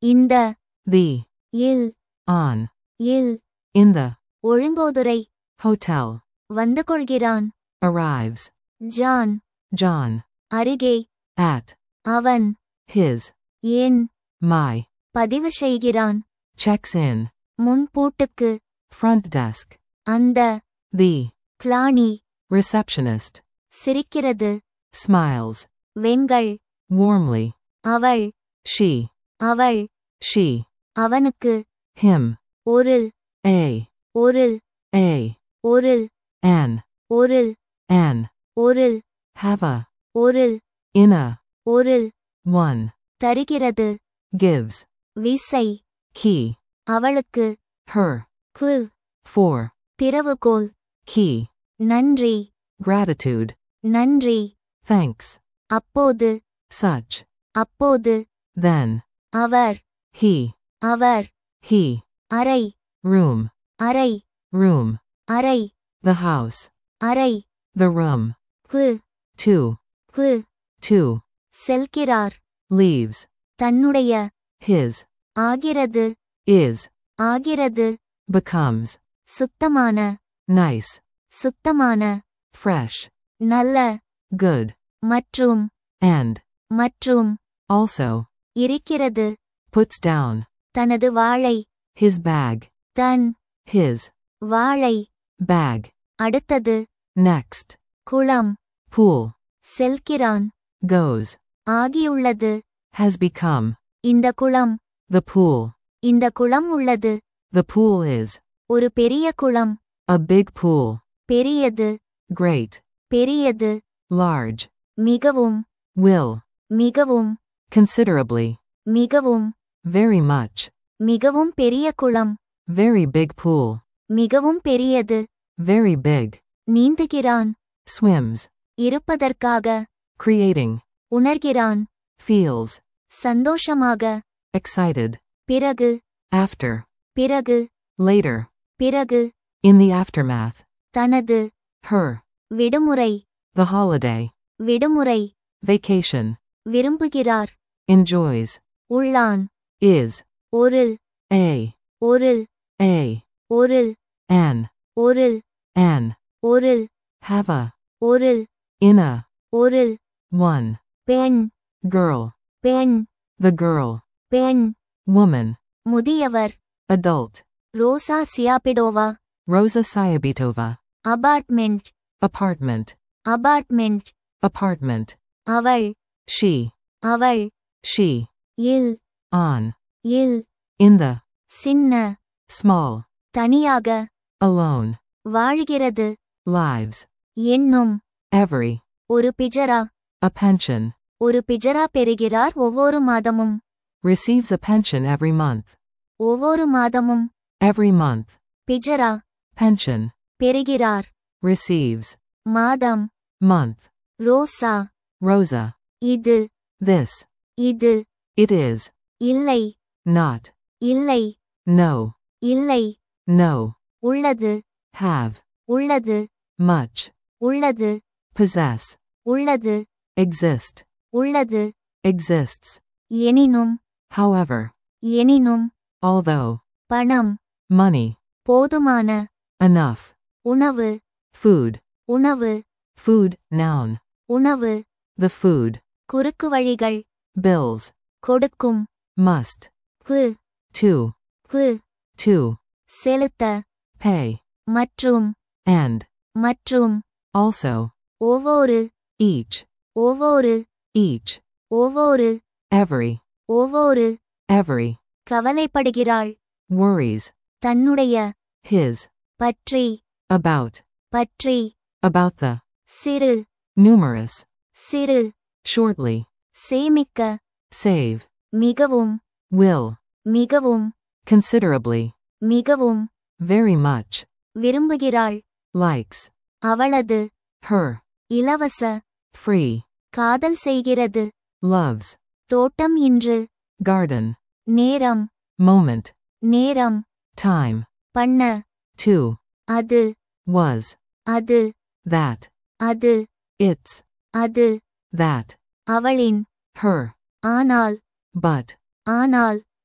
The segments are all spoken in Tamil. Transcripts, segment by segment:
இந்த the, இல் on, இல் in the, ஒழுங்கோதுரை hotel, வந்து கொள்கிறான் arrives, ஜான் John, அருகே at, அவன் his, ஏன் my, பதிவு செய்கிறான் checks in, முன் பூட்டுக்கு front desk, அந்த the, கிளானி receptionist, சிரிக்கிறது smiles, வெங்கள் warmly, அவள் she, அவள் she, அவனுக்கு him, ஒரு a, ஒரு a, ஒரு an, ஒரு an, ஒரு have a, ஒரு in a, ஒரு one, தருகிறது gives, விசை key, அவளுக்கு her, கு for, திறவுகோல் key, நன்றி gratitude, நன்றி thanks, அப்போது such, அப்போது then, our he, our he, அறை room, அறை room, அறை the house, அறை the room, கு two, கு two, செல்கிறார் leaves, தன்னுடைய his, ஆகிறது is, ஆகிறது becomes, சுத்தமான nice, சுத்தமான fresh, நல்ல good, மற்றும் and, மற்றும் also, இருக்கிறது puts down, தனது வாழை his bag, தன் his, வாழை bag, அடுத்தது next, குளம் pool, செல்கிறான் goes, ஆகியுள்ளது has become, இந்த குளம் the pool, இந்த குளம் உள்ளது the pool is, ஒரு பெரிய குளம் a big pool, பெரியது great, பெரியது large, மிகவும் will, மிகவும் considerably, மிகவும் very much, மிகவும் பெரிய குளம் very big pool, மிகவும் பெரியது very big, நீந்துகிறான் swims, இருப்பதற்காக creating, உணர்கிறான் feels, சந்தோஷமாக excited, பிறகு after, பிறகு later, பிறகு in the aftermath, தனது her, விடுமுறை the holiday, விடுமுறை vacation, விரும்புகிறார் enjoys, உள்ளான் is, ஒரு a, ஒரு a, ஒரு an, ஒரு an, ஒரு have a, ஒரு in a, ஒரு one, பெண் girl, பெண் the girl, பெண் woman, முதியவர் adult, Rosa Sayabitova Rosa Sayabitova, apartment apartment, apartment apartment, அவள் she, அவள் she, இல் on, இல் in the, சின்ன small, தனியாக alone, வாழ்கிறது lives, என்னும் every, ஒரு பிஜரா a pension, ஒரு பிஜரா பெறுகிறார் ஒவ்வொரு மாதமும் receives a pension every month, ஒவ்வொரு மாதமும் every month, பிஜரா pension, பெறுகிறார் receives, மாதம் month, ரோசா Rosa, இது this, இது it is, இல்லை not, இல்லை no, இல்லை no, உள்ளது have, உள்ளது much, உள்ளது possess, உள்ளது exist, உள்ளது exists, எனினும் however, எனினும் although, பணம் money, போதுமான enough, உணவு food, உணவு food, noun, உணவு the food, குறுக்கு வழிகள் bills, கொடுக்கும் must, கு to, கு to, செலுத்த pay, மற்றும் and, மற்றும் also, ஒவ்வொரு each, ஒவ்வொரு each, ஒவ்வொரு every, ஒவ்வொரு every, கவலைப்படுகிறாள் worries, தன்னுடைய his, பற்றி about, பற்றி about the, சிறு numerous, சிறு shortly, சேமிக்க save, மிகவும் will, மிகவும் considerably, மிகவும் very much, விரும்புகிறாள் likes, அவளது her, இலவச free, காதல் செய்கிறது loves, தோட்டம் இன்று garden, நேரம் moment, நேரம் time, பண்ண to, அது was, அது that, அது its, அது that, அவளின் her, ஆனால் but, ஆனால்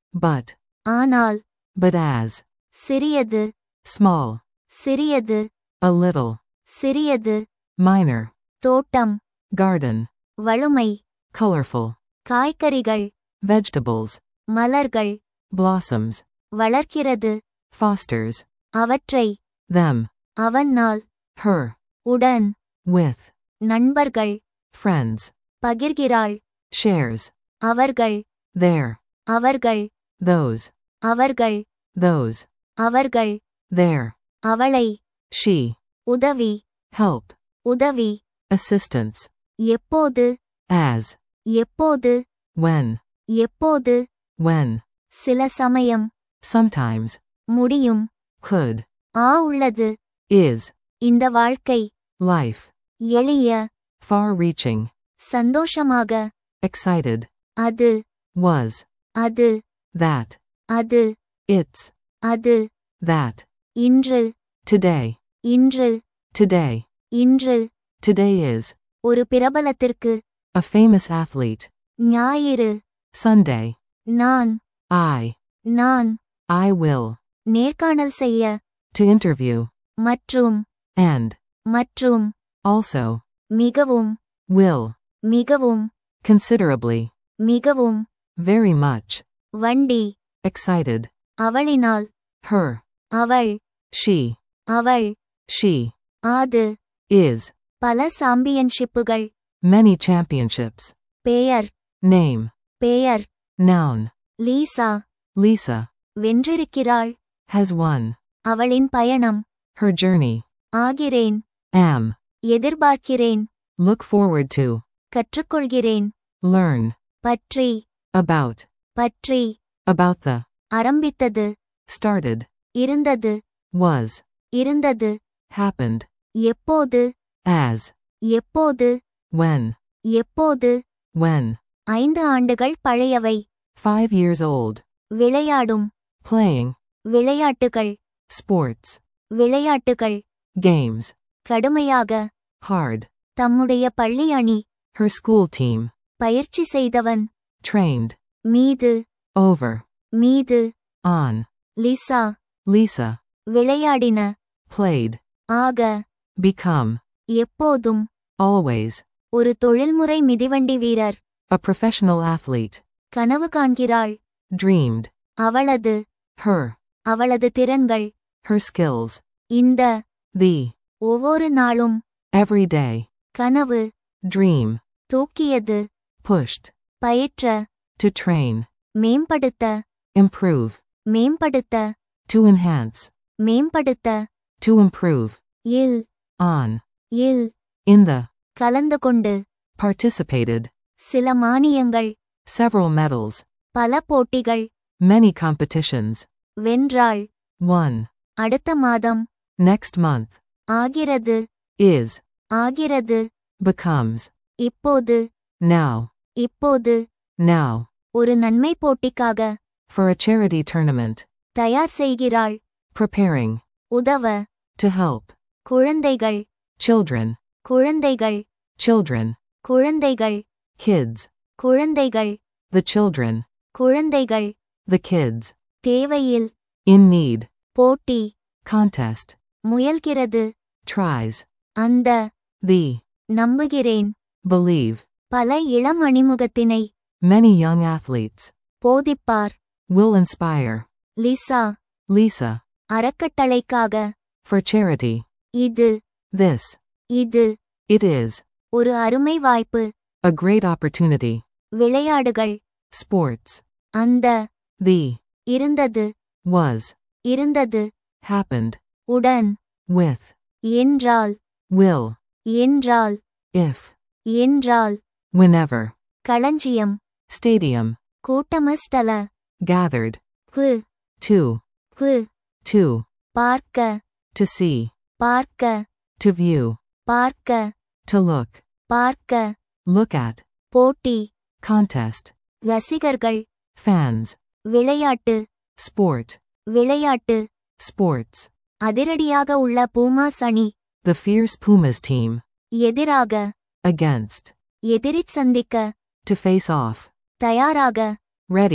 but, ஆனால் but as, சிறியது small, சிறியது a little, சிறியது minor, தோட்டம் garden, வளுமை colorful, காய்கறிகள் vegetables, மலர்கள் blossoms, வளர்க்கிறது fosters, அவற்றை them, அவனால் her, உடன் with, நண்பர்கள் friends, பகிர்கிறாள் shares, அவர்கள் their, அவர்கள் those, அவர்கள் those, அவர்கள் their, அவளை she, உதவி help, உதவி assistance, எப்போது as, எப்போது when, எப்போது when, சில சமயம் sometimes, முடியும் could, ஆ உள்ளது is, இந்த வாழ்க்கை life, எளிய far reaching, சந்தோஷமாக excited, அது was, அது that, அது it's, அது that, இன்று today, இன்று today, இன்று today is, ஒரு பிரபலத்திற்கு a famous athlete, ஞாயிறு Sunday, நான் I, நான் I will, நேர்காணல் செய்ய to interview, மற்றும் and, மற்றும் also, மிகவும் will, மிகவும் considerably, மிகவும் very much, வண்டி excited, அவளினால் her, அவள் she, அவள் she, ஆது is, பல சாம்பியன்ஷிப்புகள் many championships, பெயர் name, பெயர் noun, லீசா Lisa, வென்றிருக்கிறாள் has won, அவளின் பயணம் her journey, ஆகிறேன் am, எதிர்பார்க்கிறேன் look forward to, கற்றுக்கொள்கிறேன் learn, பற்றி about, பற்றி about the, ஆரம்பித்தது started, இருந்தது was, இருந்தது happened, எப்போது as, எப்போது when, எப்போது when, ஐந்து ஆண்டுகள் பழையவை five years old, விளையாடும் playing, விளையாட்டுகள் sports, விளையாட்டுகள் games, கடுமையாக hard, தம்முடைய பள்ளி அணி her school team, பயிற்சி செய்தவன் trained, மீது over, மீது on, லிசா Lisa, விளையாடின played, ஆக become, எப்போதும் always, ஒரு தொழில்முறை மிதிவண்டி வீரர் a professional athlete, கனவு காண்கிறாள் dreamed, அவளது her, அவளது திறன்கள் her skills, இந்த the, ஒவ்வொரு நாளும் every day, கனவு dream, தூக்கியது pushed, பயிற்ற to train, மேம்படுத்த improve, மேம்படுத்த to enhance, மேம்படுத்த to improve, இல் on, இல் in the, கலந்து கொண்டு participated, சில மானியங்கள் several medals, பல போட்டிகள் many competitions, வென்றாள் one, அடுத்த மாதம் next month, ஆகிறது is, ஆகிறது becomes, இப்போது now, இப்போது now, ஒரு நன்மை போட்டிக்காக for a charity tournament, தயார் செய்கிறாள் preparing, உதவ to help, குழந்தைகள் children, குழந்தைகள் children, குழந்தைகள் kids, குழந்தைகள் the children, குழந்தைகள் the kids, தேவையில் in need, போட்டி contest, முயல்கிறது tries, அந்த the, நம்புகிறேன் believe, பல இளம் அணிமுகத்தினை many young athletes, போதிப்பார் will inspire, லிசா Lisa, அறக்கட்டளைக்காக for charity, இது this, இது it is, ஒரு அருமை வாய்ப்பு a great opportunity, விளையாடுகள் sports, அந்த the, இருந்தது was, இருந்தது happened, உடன் with, என்றால் will, என்றால் if, என்றால் whenever, களஞ்சியம் stadium, கூட்டமஸ்டல gathered, கு to, கு to, பார்க்க to see, பார்க்க to view, பார்க்க to look, பார்க்க look at, போட்டி contest, ரசிகர்கள் fans, விளையாட்டு sport, விளையாட்டு sports, அதிரடியாக உள்ள பூமாஸ் அணி the fierce Pumas team, எதிராக against, எதிரிச் சந்திக்க to face off, தயாராக ready,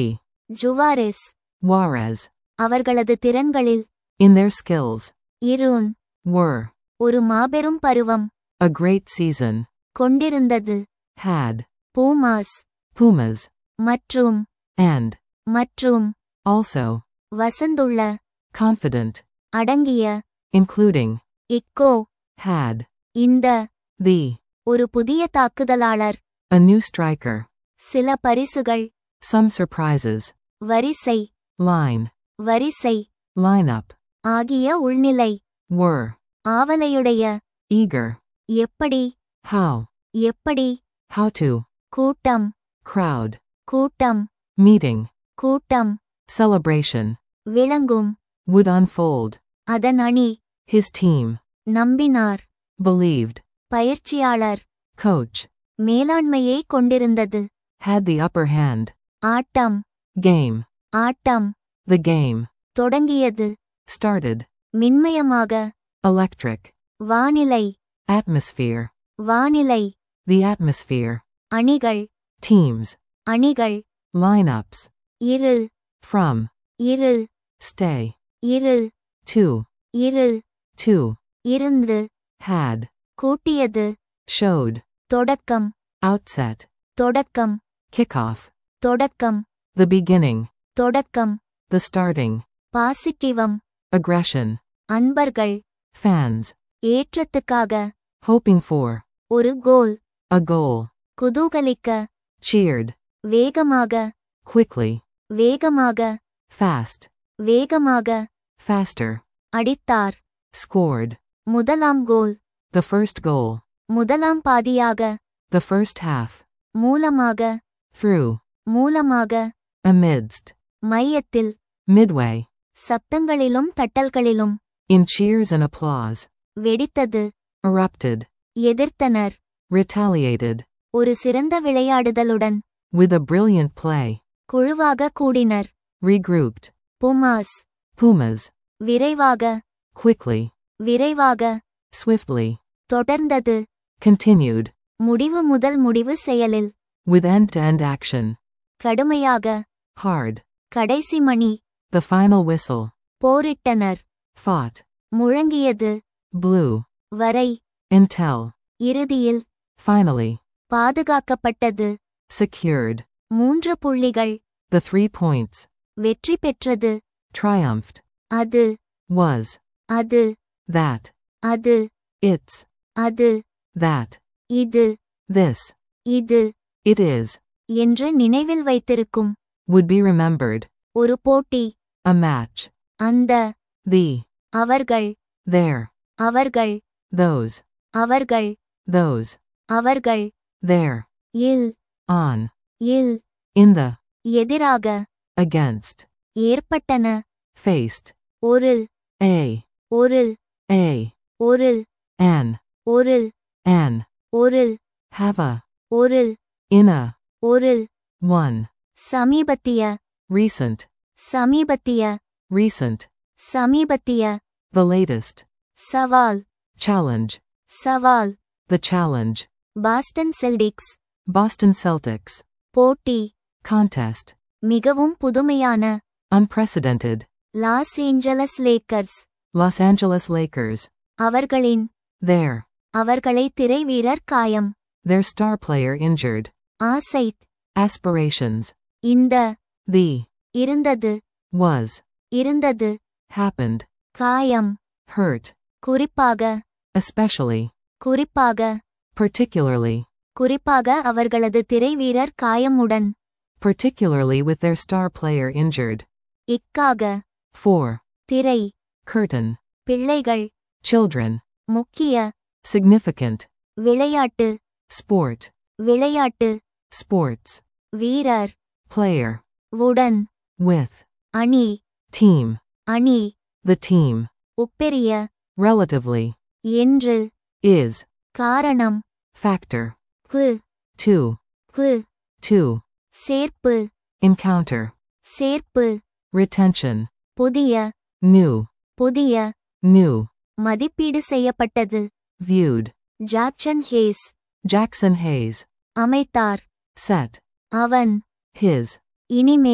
ஜுவாரெஸ் Juarez. அவர்களது திறன்களில் In their skills. இருன் Were. ஒரு மாபெரும் பருவம் A great season. கொண்டிருந்தது Had. Pumas Pumas. மற்றும் And. மற்றும் Also. வசந்துள்ள Confident. அடங்கிய Including. இக்கோ Had. இந்த The. ஒரு புதிய தாக்குதலாளர் A new striker. சில பரிசுகள் Some surprises. வரிசை Line. வரிசை Lineup. ஆகிய உள்நிலை Were. ஆவலையுடைய Eager. எப்படி How. எப்படி How to. கூட்டம் Crowd. கூட்டம் Meeting. கூட்டம் Celebration. விளங்கும் Would unfold. அதன் அணி His team. நம்பினார் Believed. பயிற்சியாளர் Coach. மேலாண்மையை கொண்டிருந்தது Had the upper hand. Atom Game. Atom The game. தொடங்கியது Started. மின்மயமாக Electric. வானிலை Atmosphere. வானிலை The atmosphere. அணிகள் Teams. அணிகள் Lineups. இரு From. இரு Stay. இரு To. இரு To. இருந்து Had. கூட்டியது Showed. தொடக்கம் Outset. தொடக்கம் Kickoff. தொடக்கம் The beginning. தொடக்கம் The starting. பாசிட்டிவம் Aggression. அன்பர்கள் Fans. ஏற்றத்துக்காக Hoping for. ஒரு கோல் A goal. குதூகலிக்க Cheered. வேகமாக Quickly. வேகமாக Fast. வேகமாக Faster. அடித்தார் Scored. முதலாம் கோல் The first goal. முதலாம் பாதியாக The first half. மூலமாக Through. மூலமாக Amidst. மையத்தில் Midway. சப்தங்களிலும் தட்டல்களிலும் In cheers and applause. வெடித்தது Erupted. எதிர்த்தனர் Retaliated. ஒரு சிறந்த விளையாடுதலுடன் With a brilliant play. குழுவாக கூடினர் Regrouped. புமாஸ் Pumas. விரைவாக Quickly. விரைவாக Swiftly. தொடர்ந்தது Continued. முடிவு முதல் முடிவு செயலில் With end to end action. கடுமையாக Hard. கடைசி மணி The final whistle. போரிட்டனர் Fought. முழங்கியது Blew. வரை Until. இறுதியில் Finally. பாதுகாக்கப்பட்டது Secured. மூன்று புள்ளிகள் The three points. வெற்றி பெற்றது Triumphed. அது Was. அது That. அது It's. அது That. இது This. இது It is. என்று நினைவில் வைத்திருக்கும் Would be remembered. ஒரு போட்டி A match. அந்த The. அவர்கள் There. அவர்கள் Those. அவர்கள் Those. அவர்கள் There. இல் On. இல் In the. எதிராக Against. ஏற்பட்டன Faced. ஒரு A. ஒரு A. ஒரு An. ஒரு An. ஒரு Have a. ஒரு In a. ஒரு One. சமீபத்திய Recent. சமீபத்திய Recent. சமீபத்திய The latest. சவால் Challenge. சவால் The challenge. Boston Celtics Boston Celtics. போட்டி Contest. மிகவும் புதுமையான Unprecedented. Los Angeles Lakers Los Angeles Lakers. அவர்களின் There. அவர்களை திரை வீரர் காயம் Their star player injured. ஆசைத் Aspirations. இந்த The. இருந்தது Was. இருந்தது Happened. காயம் Hurt. குறிப்பாக Especially. குறிப்பாக Particularly. குறிப்பாக அவர்களது திரை வீரர் காயமுடன் Particularly with their star player injured. இக்காக For. திரை Curtain. பிள்ளைகள் Children. முக்கிய Significant. விளையாட்டு Sport. விளையாட்டு Sports. வீரர் Player. உடன் With. அணி Team. அணி The team. உப்பெரிய Relatively. என்று Is. காரணம் Factor. கு To. கு To. சேர்ப்பு Encounter. சேர்ப்பு Retention. புதிய New. புதிய New. மதிப்பீடு செய்யப்பட்டது Viewed. Jackson Hayes Jackson Hayes. அமைத்தார் Set. அவன் His. இனிமேல்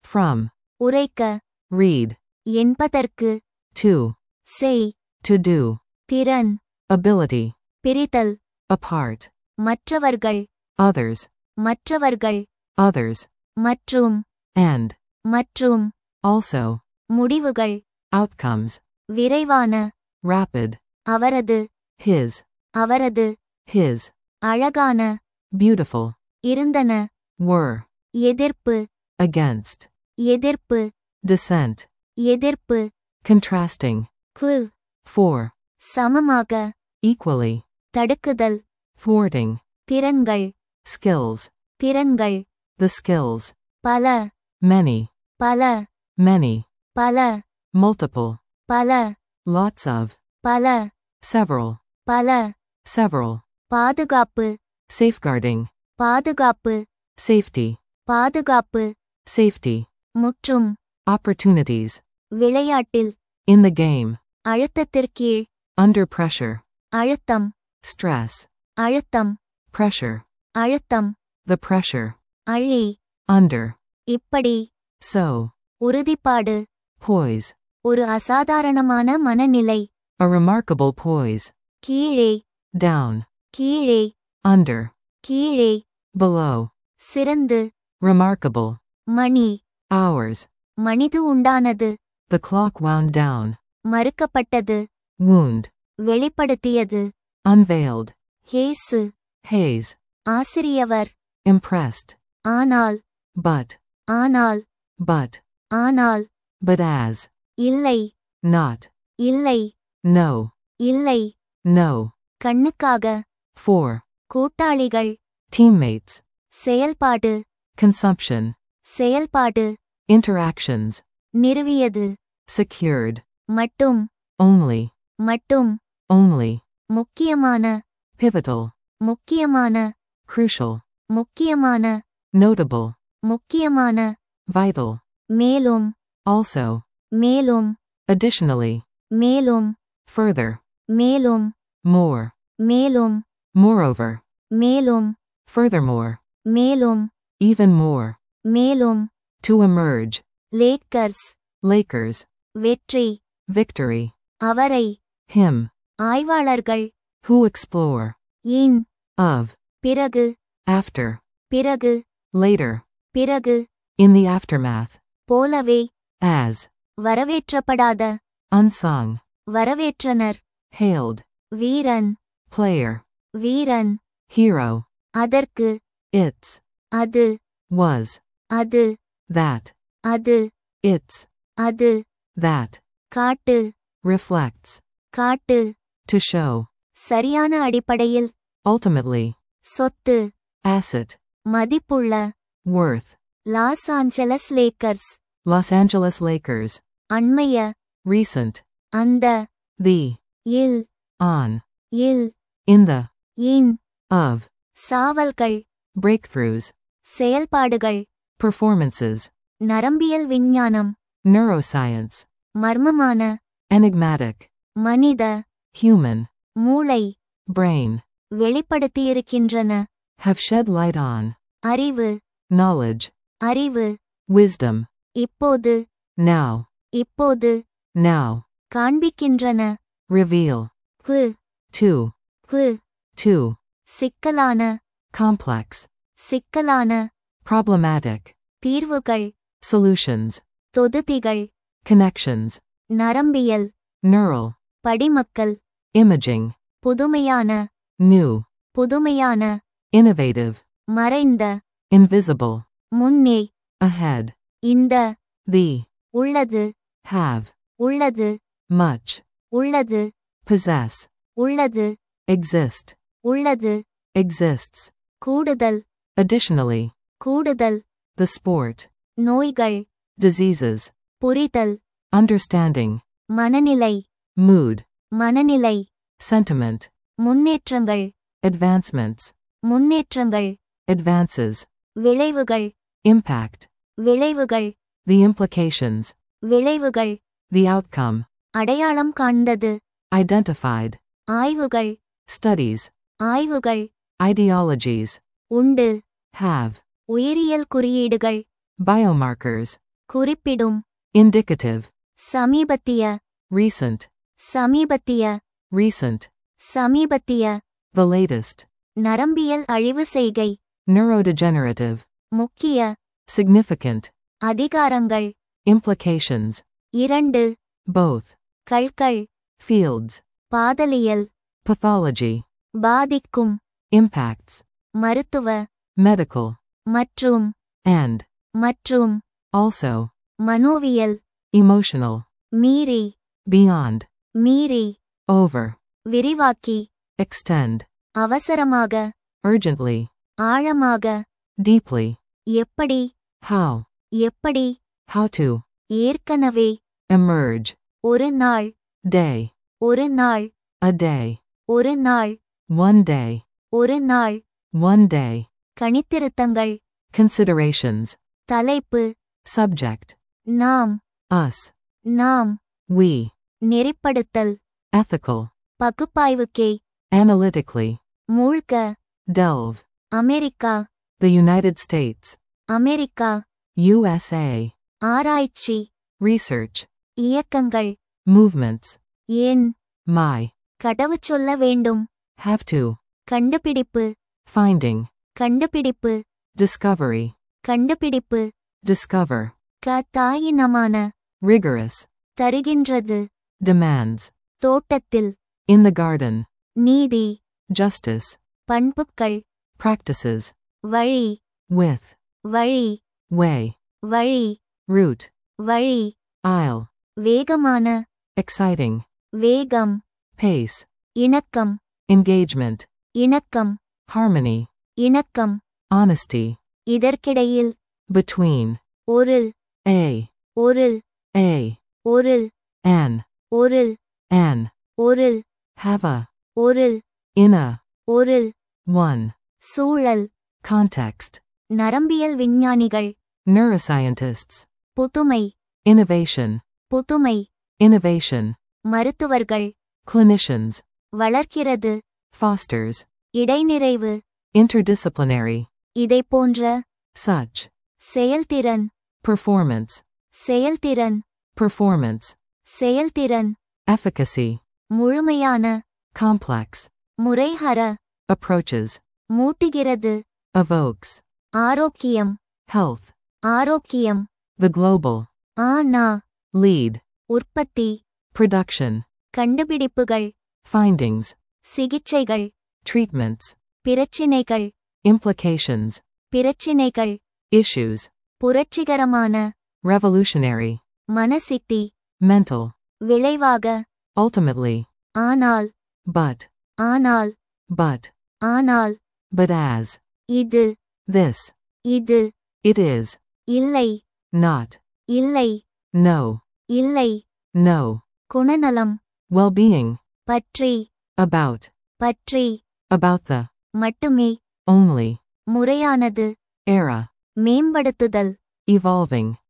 From. உரைக்க Read. என்பதற்கு To. செய் To do. திறன் Ability. பிரித்தல் Apart. மற்றவர்கள் Others. மற்றவர்கள் Others. மற்றும் And. மற்றும் Also. முடிவுகள் Outcomes. விரைவான Rapid. அவரது His. அவரது His. அழகான Beautiful. இருந்தன Were. எதிர்ப்பு Against. எதிர்ப்பு Dissent. எதிர்ப்பு Contrasting. கு For. சமமாக Equally. தடுக்குதல் Thwarting. திறன்கள் Skills. திறன்கள் The skills. பல Many. பல Many. பல Multiple. பல Lots of. பல Several. பல Several. பாதுகாப்பு Safeguarding. பாதுகாப்பு Safety. பாதுகாப்பு Safety. முற்றும் Opportunities. விளையாட்டில் In the game. அழுத்தத்திற்கீழ் Under pressure. அழுத்தம் Stress. அழுத்தம் Pressure. அழுத்தம் The pressure. அழி Under. இப்படி So. உறுதிப்பாடு Poise. ஒரு அசாதாரணமான மனநிலை A remarkable poise. கீழே Down. கீழே Under. கீழே Below. சிறந்து Remarkable. மணி Hours. மனிது உண்டானது The clock wound down. மறுக்கப்பட்டது Wound. வெளிப்படுத்தியது Unveiled. Hayes Haze. ஆசிரியவர் Impressed. ஆனால் But. ஆனால் But. ஆனால் But as. இல்லை Not. இல்லை No. இல்லை No. கண்ணுக்காக For. கூட்டாளிகள் Teammates. செயல்பாடு Consumption. செயல்பாடு Interactions. நிறுவியது Secured. மட்டும் Only. மட்டும் Only. முக்கியமான Pivotal. முக்கியமான Crucial. முக்கியமான Notable. முக்கியமான Vital. மேலும் Also. மேலும் Additionally. மேலும் Further. மேலும் More. மேலும் Moreover. மேலும் Furthermore. மேலும் Even more. மேலும் To emerge. Lakers Lakers. வெற்றி Victory. அவரை Him. ஆய்வாளர்கள் Who explore. இன் Of. பிறகு After. பிறகு Later. பிறகு In the aftermath. போலவே As. வரவேற்றப்படாத Unsung. வரவேற்றனர் Hailed. வீரன் Player. வீரன் Hero. அதற்கு It's. அது Was. அது That. அது It's. அது That. காட்டு Reflects. காட்டு To show. சரியான அடிப்படையில் Ultimately. சொத்து Asset. மதிப்புள்ள Worth. Los Angeles Lakers Los Angeles Lakers. அண்மைய Recent. அந்த The. இல் On. இல் In the. இன் Of. சாவல்கள் Breakthroughs. செயல்பாடுகள் Performances. நரம்பியல் விஞ்ஞானம் Neuroscience. மர்மமான Enigmatic. மனித Human. மூளை Brain. வெளிப்படுத்தியிருக்கின்றன Have shed light on. அறிவு Knowledge. அறிவு Wisdom. இப்போது Now. இப்போது Now. காண்பிக்கின்றன Reveal. கு To. கு To. சிக்கலான Complex. சிக்கலான Problematic. தீர்வுகள் Solutions. தொதுதிகள் Connections. நரம்பியல் Neural. படிமக்கல் Imaging. புதுமையான New. புதுமையான Innovative. மறைந்த Invisible. முன்னே Ahead. இந்த The. உள்ளது Have. உள்ளது Much. உள்ளது Possess. உள்ளது Exist. உள்ளது Exists. கூடுதல் Additionally. கூடுதல் The sport. நோய்கள் Diseases. புரிதல் Understanding. மனநிலை Mood. மனநிலை Sentiment. முன்னேற்றங்கள் Advancements. முன்னேற்றங்கள் Advances. விளைவுகள் Impact. விளைவுகள் The implications. விளைவுகள் The outcome. அடையாளம் காண்பது Identified. ஆய்வுகள் Studies. ஆய்வுகள் Ideologies. உண்டு Have. உயிரியல் குறியீடுகள் Biomarkers. குறிப்பிடும் indicative, சமீபத்திய recent, சமீபத்திய recent, சமீபத்திய the latest, நரம்பியல் அழிவு செய்கை neurodegenerative, முக்கிய significant, அதிகாரங்கள் implications, இரண்டு both, கள்கள் fields, பாதலியல் pathology, பாதிக்கும் impacts, மருத்துவ medical, மற்றும் and, மற்றும் also, மனோவியல் emotional, மீறி beyond, மீறி over, விரிவாக்கி extend, அவசரமாக urgently, ஆழமாக deeply, எப்படி how, எப்படி how to, ஏற்கனவே emerge, ஒரு நாள் day, ஒரு நாள் a day, ஒரு நாள் one day, ஒரு நாள் one day, கணித்திருத்தங்கள் considerations, தலைப்பு subject, நாம் us, நாம் we, நெறிப்படுத்தல் ethical, பகுப்பாய்வுக்கே analytically, மூழ்க delve, America the United States, America USA, ஆராய்ச்சி research, இயக்கங்கள் movements, ஏன் my, கடவுச்சொல்ல வேண்டும் have to, கண்டுபிடிப்பு finding, கண்டுபிடிப்பு discovery, கண்டுபிடிப்பு discover, க தாயினமான rigorous, தருகின்றது demands, தோட்டத்தில் in the garden, நீதி justice, பண்புக்கள் practices, வழி with, வழி way, வழி route, வழி aisle, வேகமான exciting, வேகம் pace, இணக்கம் engagement, இணக்கம் harmony, இணக்கம் honesty, இதற்கிடையில் between, ஒரு a, ஒரு a, ஒரு an, ஒரு an, ஒரு have a, ஒரு in a, ஒரு one, சூழல் context, நரம்பியல் விஞ்ஞானிகள் neuroscientists, புதுமை innovation, புதுமை innovation, மருத்துவர்கள் clinicians, வளர்க்கிறது fosters, இடைநிறைவு interdisciplinary, இதைப் போன்ற such, செயல்திறன் performance, செயல்திறன் performance, செயல்திறன் efficacy, முழுமையான complex, முறைஹர approaches, மூட்டுகிறது evokes, ஆரோக்கியம் health, ஆரோக்கியம் the global, ஆனா lead, உற்பத்தி production, கண்டுபிடிப்புகள் findings, சிகிச்சைகள் treatments, பிரச்சினைகள் implications, பிரச்சினைகள் issues, புரட்சிகரமான revolutionary, மனசித்தி mental, விளைவாக ultimately, ஆனால் but, ஆனால் but, ஆனால் but as, இது this, இது it is, இல்லை not, இல்லை no, இல்லை no, குணநலம் well-being, பற்றி about, பற்றி about the, மட்டுமே only, முறையானது era, மேம்படுத்துதல் evolving,